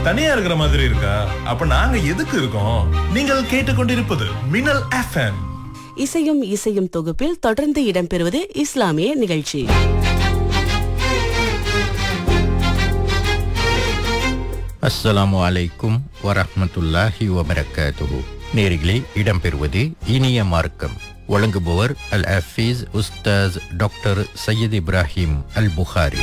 தனியா இருக்கிற மாதிரி இருக்கா அப்ப நாங்க எதுக்கு இருக்கோம் நீங்கள் கேட்டுக்கொண்டிருப்பது மின்னல் எஃப்எம் இசையும் இசையும் தொகுப்பில் தொடர்ந்து இடம்பெறுவது இஸ்லாமிய நிகழ்ச்சி அஸ்ஸலாமு அலைக்கும் வரஹ்மத்துல்லாஹி வபரகாத்துஹு நேரிலே இடம்பெறுவது இனிய மார்க்கம் வழங்குபவர் அல் ஹஃபீஸ் உஸ்தாஸ் டாக்டர் சையத் இப்ராஹிம் அல் புகாரி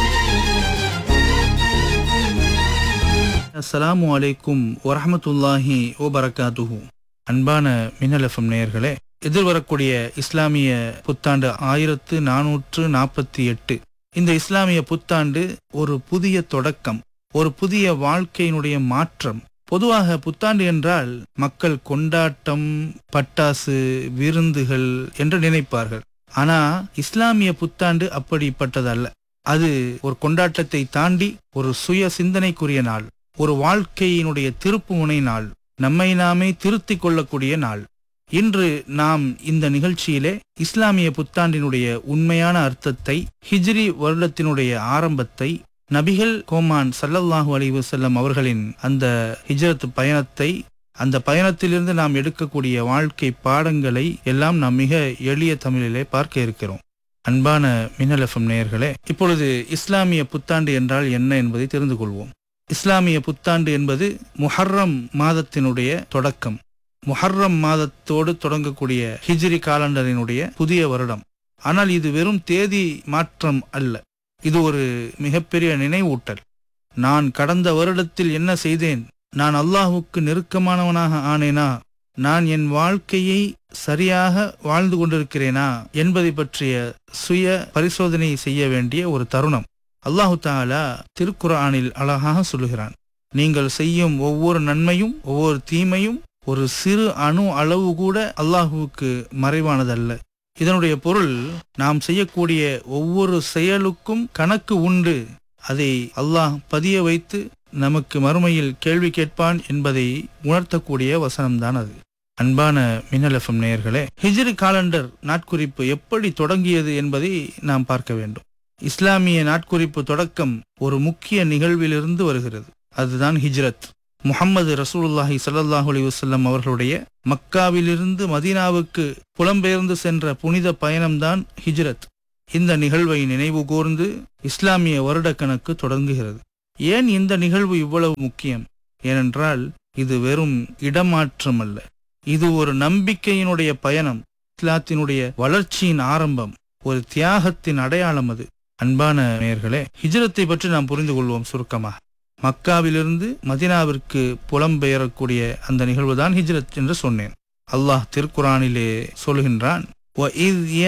அஸ்ஸலாமு அலைக்கும் வரஹமத்துல்லாஹி வபரகாத்துஹு அன்பான மின்னல் எஃப்எம் நேயர்களே எதிர்வரக்கூடிய இஸ்லாமிய புத்தாண்டு ஆயிரத்து நானூற்று நாற்பத்தி எட்டு இந்த இஸ்லாமிய புத்தாண்டு ஒரு புதிய தொடக்கம் ஒரு புதிய வாழ்க்கையினுடைய மாற்றம் பொதுவாக புத்தாண்டு என்றால் மக்கள் கொண்டாட்டம் பட்டாசு விருந்துகள் என்று நினைப்பார்கள் ஆனா இஸ்லாமிய புத்தாண்டு அப்படிப்பட்டதல்ல அது ஒரு கொண்டாட்டத்தை தாண்டி ஒரு சுய சிந்தனைக்குரிய நாள் ஒரு வாழ்க்கையினுடைய திருப்புமுனை நாள் நம்மை நாமே திருத்திக் கொள்ளக்கூடிய நாள் இன்று நாம் இந்த நிகழ்ச்சியிலே இஸ்லாமிய புத்தாண்டினுடைய உண்மையான அர்த்தத்தை ஹிஜ்ரி வருடத்தினுடைய ஆரம்பத்தை நபிகள் கோமான் சல்லல்லாஹு அலைஹி வஸல்லம் அவர்களின் அந்த ஹிஜ்ரத் பயணத்தை அந்த பயணத்திலிருந்து நாம் எடுக்கக்கூடிய வாழ்க்கை பாடங்களை எல்லாம் நாம் மிக எளிய தமிழிலே பார்க்க இருக்கிறோம் அன்பான மின்னல் எஃப்எம் நேயர்களே இப்பொழுது இஸ்லாமிய புத்தாண்டு என்றால் என்ன என்பதை தெரிந்து கொள்வோம் இஸ்லாமிய புத்தாண்டு என்பது முஹர்ரம் மாதத்தினுடைய தொடக்கம் முஹர்ரம் மாதத்தோடு தொடங்கக்கூடிய ஹிஜ்ரி காலண்டரினுடைய புதிய வருடம் ஆனால் இது வெறும் தேதி மாற்றம் அல்ல இது ஒரு மிகப்பெரிய நினைவூட்டல் நான் கடந்த வருடத்தில் என்ன செய்தேன் நான் அல்லாஹுக்கு நெருக்கமானவனாக ஆனேனா நான் என் வாழ்க்கையை சரியாக வாழ்ந்து கொண்டிருக்கிறேனா என்பதை பற்றிய சுய பரிசோதனை செய்ய வேண்டிய ஒரு தருணம் அல்லாஹு தாலா திருக்குர்ஆனில் அழகாக சொல்லுகிறான் நீங்கள் செய்யும் ஒவ்வொரு நன்மையும் ஒவ்வொரு தீமையும் ஒரு சிறு அணு அளவு கூட அல்லாஹுவுக்கு மறைவானதல்ல இதனுடைய பொருள் நாம் செய்யக்கூடிய ஒவ்வொரு செயலுக்கும் கணக்கு உண்டு அதை அல்லாஹ் பதிய வைத்து நமக்கு மறுமையில் கேள்வி கேட்பான் என்பதை உணர்த்தக்கூடிய வசனம்தான் அது அன்பான மின்னல் எஃப்எம் நேயர்களே ஹிஜ்ரி காலண்டர் நாட்குறிப்பு எப்படி தொடங்கியது என்பதை நாம் பார்க்க வேண்டும் இஸ்லாமிய நாட்குறிப்பு தொடக்கம் ஒரு முக்கிய நிகழ்விலிருந்து வருகிறது அதுதான் ஹிஜ்ரத் முஹம்மது ரசூலுல்லாஹி ஸல்லல்லாஹு அலைஹி வஸல்லம் அவர்களுடைய மக்காவிலிருந்து மதீனாவுக்கு புலம்பெயர்ந்து சென்ற புனித பயணம்தான் ஹிஜ்ரத் இந்த நிகழ்வை நினைவு கூர்ந்து இஸ்லாமிய வருடக்கணக்கு தொடங்குகிறது ஏன் இந்த நிகழ்வு இவ்வளவு முக்கியம் ஏனென்றால் இது வெறும் இடமாற்றம் அல்ல இது ஒரு நம்பிக்கையினுடைய பயணம் இஸ்லாத்தினுடைய வளர்ச்சியின் ஆரம்பம் ஒரு தியாகத்தின் அடையாளம் அது அன்பான நேயர்களே ஹிஜ்ரத்தை பற்றி நாம் புரிந்து கொள்வோம் சுருக்கமாக மக்காவிலிருந்து மதினாவிற்கு புலம்பெயரக்கூடிய அந்த நிகழ்வுதான் ஹிஜ்ரத் என்று சொன்னேன் அல்லாஹ் திருக்குரானிலே சொல்கின்றான் "வஇذ்